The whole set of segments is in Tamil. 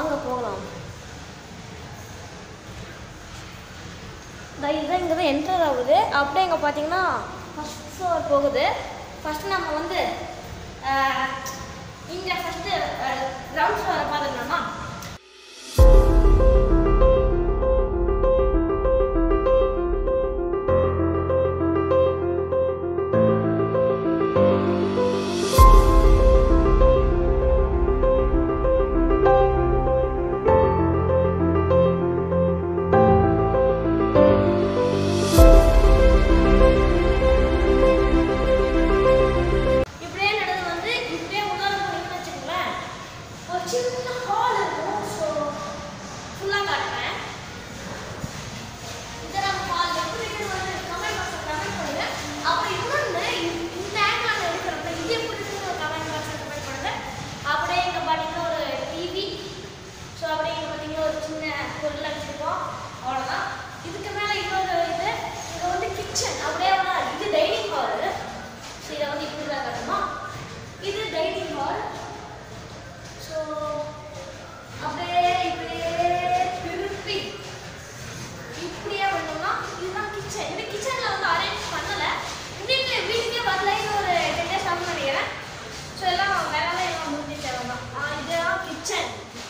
வாங்க போகலாம் இந்த இதுதான் இங்கே தான் என்டர் ஆகுது அப்படியே இங்கே பார்த்தீங்கன்னா ஃபஸ்ட் ஃப்ளோர் போகுது ஃபஸ்ட்டு நம்ம வந்து இங்கே ஃபஸ்ட்டு கிரவுண்ட் ஃப்ளோரை பார்த்துக்கலாமா இப்படியே நடந்து வந்து இப்படியே உள்ளார போனீங்கன்னு வச்சுக்கோங்களேன் ஒரு சின்ன ஹால் இருக்கும் ஸோ ஃபுல்லாக காட்டுறேன் இதெல்லாம் ஹால் எப்படி இருக்குன்னு வந்து கமெண்ட் பாக்ஸில் கமெண்ட் பண்ணுங்க அப்புறம் இன்னொன்று இந்த ஆங்கிள் இருக்கிறப்ப இது எப்படி இருக்குன்னு ஒரு கமெண்ட் பாக்ஸில் கமெண்ட் பண்ணுங்க அப்படியே இங்கே பார்த்தீங்கன்னா ஒரு டிவி ஸோ அப்படியே இங்கே பார்த்தீங்கன்னா ஒரு சின்ன பொருள் வச்சுருக்கோம் அவ்வளோதான் இதுக்கு மேலே இன்னொரு இது இங்கே வந்து கிச்சன் அப்படியே வந்து இது டைனிங் ஹாலு ஸோ இதை வந்து இப்படி தான் கட்டணும் இது டைனிங் ஹால் ஸோ அப்படியே இப்படியே திருப்பி இப்படியே வந்தோம்னா இதுதான் கிச்சன் இந்த கிச்சனில் வந்து அரேஞ்ச் பண்ணலை இன்னும் வீட்டுக்கே வரல இன்னும் ஒரு டென் டேஸ் ஆகும் நினைக்கிறேன் ஸோ எல்லாம் வேலை எல்லாம் முடிஞ்சிச்சு அவ்வளோதான் ஆ, இதுதான் கிச்சன்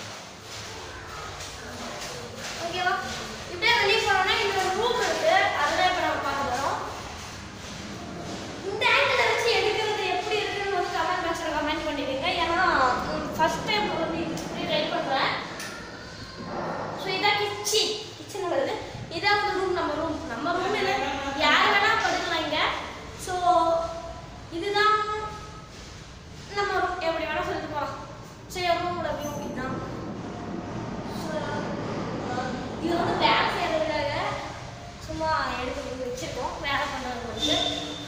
ஓகேவா இப்படியே வெளியே போனோம்னா இன்னொரு ரூம் இருக்கு அதெல்லாம் இப்போ நம்ம பார்க்க போகிறோம் இந்த ஆங்கிள் வச்சு எடுக்கிறது எப்படி இருக்குன்னு வந்து கமெண்ட் பாக்ஸில் கமெண்ட் பண்ணிடுங்க ஏன்னா ஃபர்ஸ்ட் டைம் வந்து இப்படி ட்ரை பண்ணுறேன் ஸோ இதான் கிச்சன் கிச்சன் வருது இதான் வந்து ரூம் நம்ம ரூம் நம்ம ரூம் இல்லை யார் வேணால் படுக்கலாம் இங்கே ஸோ இதுதான் நம்ம room. எப்படி வேணால் சொல்லிட்டு போகலாம் சரி ரூமோட வியூ இதுதான் ஸோ இது வந்து வேலை செய்யறதுக்காக சும்மா எடுத்து இங்க வச்சிருக்கோம் வேலை பண்ணுறது வந்து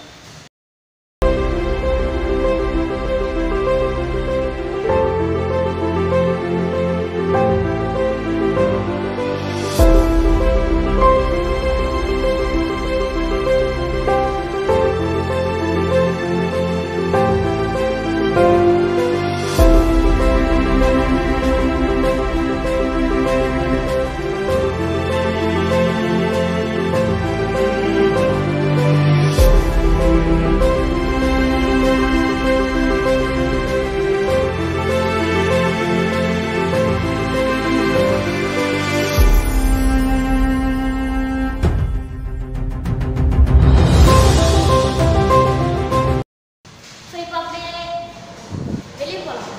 ஸோ இப்போ அப்படியே வெளியே போகலாம்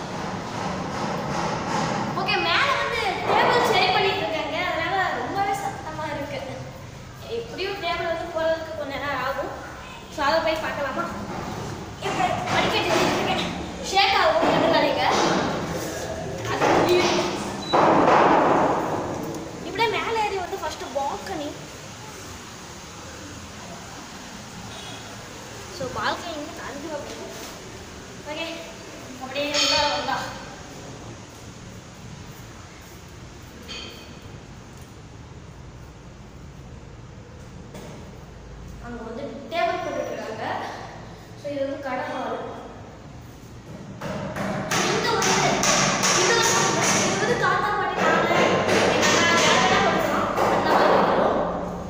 ஓகே மேலே வந்து டேபிள் சரி பண்ணிட்டு இருக்காங்க அதனால ரொம்பவே சத்தமாக இருக்கு எப்படியும் டேபிள் வந்து போகிறதுக்கு கொஞ்ச நேரம் ஆகும் ஸோ அதை போய் பார்க்கலாமா இப்போ படிக்கட்டு இருக்கேன் ஷேக் ஆகும் கண்டுக்காதீங்க அது முடியும். இப்படியே மேலே ஏறி வந்து ஃபஸ்ட்டு பால்கனி ஸோ பால்கனி இங்கே கண்டு அப்படின்னு ஓகே அப்படியே உள்ளார வந்தா அங்கே வந்து டேபிள் போட்டுட்டு இருக்காங்க ஸோ இது வந்து கடை ஹால் இங்க வந்து இது வந்து இது வந்து தாத்தா பாட்டி நானு எங்க அண்ணா யாரெல்லாம் படுக்கலாம் அந்த மாதிரி வரும்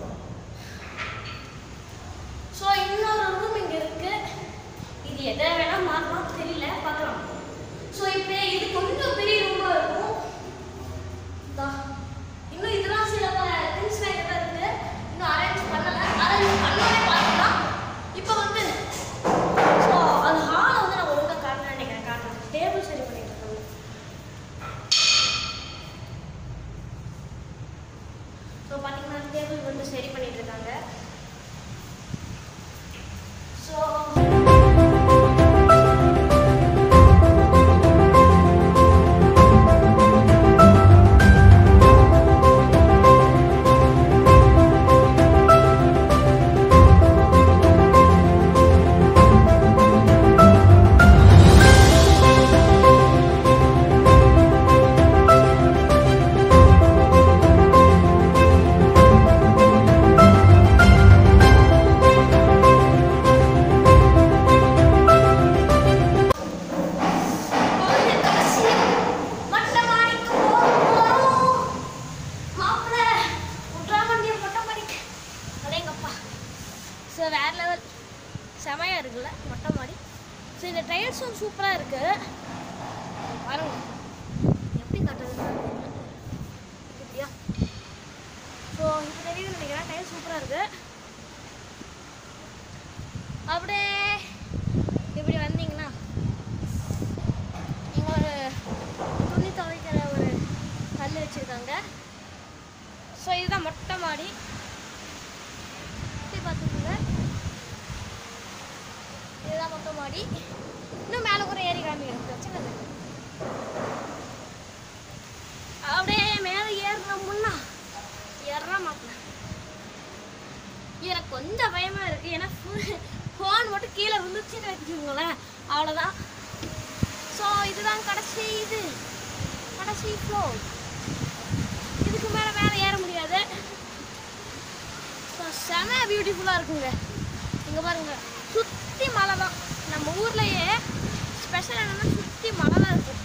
ஸோ இன்னொரு ரூம் இங்கே இருக்கு இது எதை வேணா மாறலாம் தெரியல பார்க்கலாம் ஸோ இப்போ இது கொஞ்சம் பெரிய ரூமாக இருக்கும் இதா. இன்னும் இதெல்லாம் சில திங்ஸ்லாம் இங்கே தான் இருக்கு இன்னும் அரேஞ்ச் பண்ணல அரேஞ்ச் பண்ணவே பார்க்கலாம் இப்போ வந்து ஸோ அந்த ஹாலை வந்து நான் ஒழுங்காக காட்டணும்னு நினைக்கிறேன் காட்டுறேன் டேபிள் சரி பண்ணிட்டு இருக்காங்க ஸோ பார்த்தீங்கன்னா டேபிள் வந்து சரி பண்ணிட்டு இருக்காங்க ஸோ செமையாக இருக்குல்ல மொட்டை மாடி ஸோ இந்த டைல்ஸும் சூப்பராக இருக்குது பாருங்க எப்படி காட்டுறது இப்படியா ஸோ இப்போ தெரியுதுன்னு நினைக்கிறேன் டைல் சூப்பராக இருக்குது அப்படியே இப்படி வந்தீங்கன்னா இங்கே ஒரு துணி துவைக்கிற ஒரு கல் வச்சுருக்காங்க ஸோ இதுதான் மொட்டை மாடி சுற்றி பார்த்துக்கோங்க இதுதான் மொட்டை மாடி இன்னும் மேலே கூட ஏறி காமிக்கிறேன் பிரச்சனை இல்லை அப்படியே மேலே ஏறின முன்னா ஏறா மாட்டேன் எனக்கு கொஞ்சம் பயமா இருக்கு ஏன்னா ஃபோன் மட்டும் கீழே விழுந்துச்சுன்னு வச்சுக்கோங்களேன் அவ்வளோதான் ஸோ இதுதான் கடைசி இது கடைசி ஃப்ளோர் இதுக்கு மேலே மேலே ஏற முடியாது ஸோ செம பியூட்டிஃபுல்லாக இருக்குங்க இங்கே பாருங்க சுற்றி மலை தான் நம்ம ஊர்லேயே ஸ்பெஷல் என்னன்னா சுற்றி மலை தான் இருக்கும்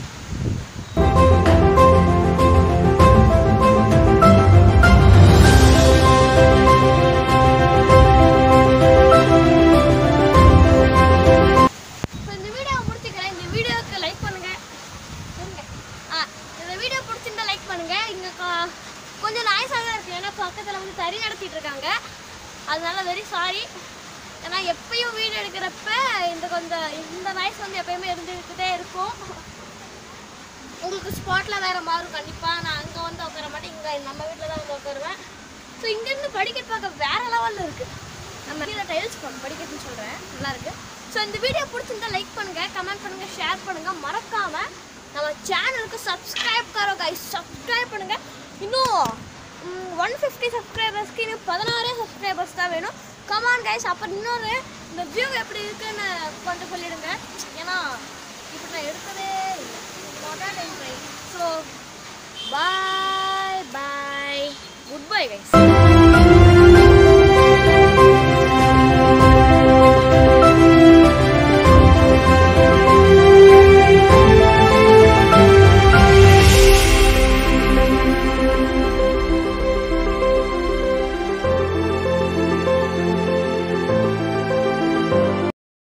ஸோ இந்த வீடியோவை முடிச்சுக்கிறேன் இந்த வீடியோவுக்கு லைக் பண்ணுங்க இருங்க. ஆ இந்த வீடியோ பிடிச்சிருந்தா லைக் பண்ணுங்க இங்க கா- கொஞ்சம் நாய்ஸாக இருக்கு ஏன்னா பக்கத்தில் வந்து தறி நடத்திட்டு இருக்காங்க அதனால வெரி சாரி ஏன்னா எப்பயும் வீடியோ எடுக்கிறப்ப இந்த கொஞ்சம் இந்த நாய்ஸ் வந்து எப்பயுமே இருந்துக்கிட்டே இருக்கும் உங்களுக்கு ஸ்பாட்டில் வேறு மாறும் கண்டிப்பாக நான் அங்கே வந்து உட்கார மாட்டேன் இங்கே நம்ம வீட்டில் தான் வந்து உட்காருவேன் ஸோ இங்கேருந்து படிக்கட்டு பார்க்க வேறு லெவலில் இருக்குது நம்ம கீழே டைல்ஸ் போடணும் படிக்கட்டுன்னு சொல்கிறேன் நல்லா இருக்கு ஸோ இந்த வீடியோ பிடிச்சிருந்தா லைக் பண்ணுங்கள் கமெண்ட் பண்ணுங்கள் ஷேர் பண்ணுங்கள் மறக்காமல் நம்ம சேனலுக்கு சப்ஸ்கிரைப் கரோ கைஸ் சப்ஸ்கிரைப் பண்ணுங்கள் இன்னும் ஒன் ஃபிஃப்டி சப்ஸ்கிரைபர்ஸ்க்கு இன்னும் பதினாறே சப்ஸ்கிரைபர்ஸ் தான் வேணும் கமான் கைஸ் அப்புறம் இன்னொரு இந்த வியூ எப்படி இருக்குன்னு கொஞ்சம் சொல்லிடுங்க ஏன்னா இப்படி நான் எடுக்கவே இல்லை மொதல் time try so bye bye good bye guys